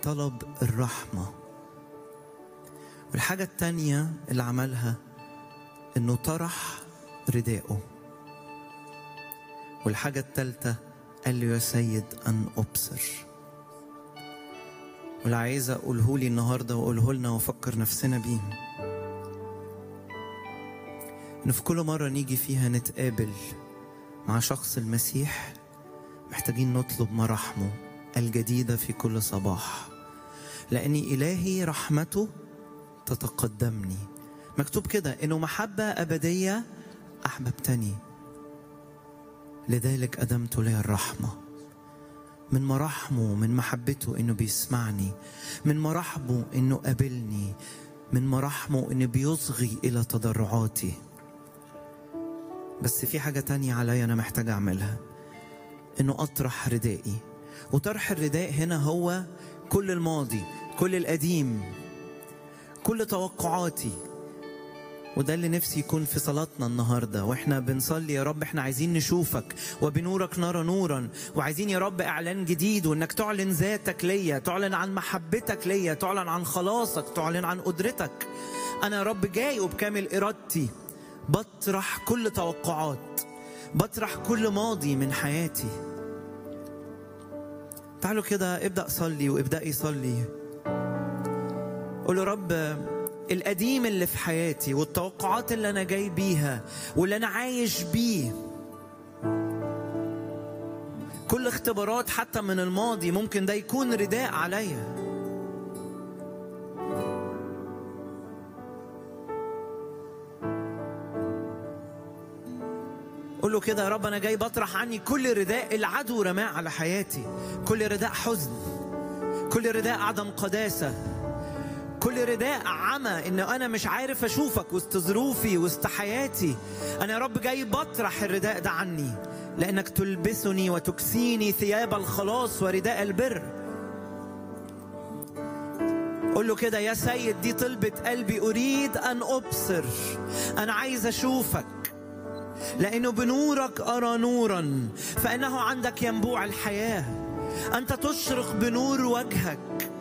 طلب الرحمة والحاجة التانية اللي عملها إنه طرح رداءه والحاجة التالتة قال له يا سيد أن أبصر واللي عايز أقوله لي النهاردة وأقوله لنا وأفكر نفسنا بيه إن في كل مرة نيجي فيها نتقابل مع شخص المسيح محتاجين نطلب مراحمه الجديدة في كل صباح لأن إلهي رحمته تتقدمني مكتوب كده إنه محبة أبدية أحببتني لذلك أدمت لي الرحمة من مراحمه من محبته إنه بيسمعني من مراحمه إنه قابلني من مراحمه إنه بيصغي إلى تضرعاتي بس في حاجة تانية عليا أنا محتاج أعملها إنه أطرح ردائي وطرح الرداء هنا هو كل الماضي كل القديم كل توقعاتي وده اللي نفسي يكون في صلاتنا النهارده واحنا بنصلي يا رب احنا عايزين نشوفك وبنورك نرى نورا وعايزين يا رب اعلان جديد وانك تعلن ذاتك ليا تعلن عن محبتك ليا تعلن عن خلاصك تعلن عن قدرتك انا يا رب جاي وبكامل ارادتي بطرح كل توقعات بطرح كل ماضي من حياتي تعالوا كده ابدا صلي وابداي صلي قول يا رب القديم اللي في حياتي والتوقعات اللي انا جاي بيها واللي انا عايش بيه كل اختبارات حتى من الماضي ممكن ده يكون رداء عليا قول له كده يا رب انا جاي بطرح عني كل رداء العدو رماه على حياتي كل رداء حزن كل رداء عدم قداسه كل رداء عمى ان انا مش عارف اشوفك وسط ظروفي وسط حياتي انا يا رب جاي بطرح الرداء ده عني لانك تلبسني وتكسيني ثياب الخلاص ورداء البر قول له كده يا سيد دي طلبة قلبي أريد أن أبصر أنا عايز أشوفك لأنه بنورك أرى نورا فإنه عندك ينبوع الحياة أنت تشرق بنور وجهك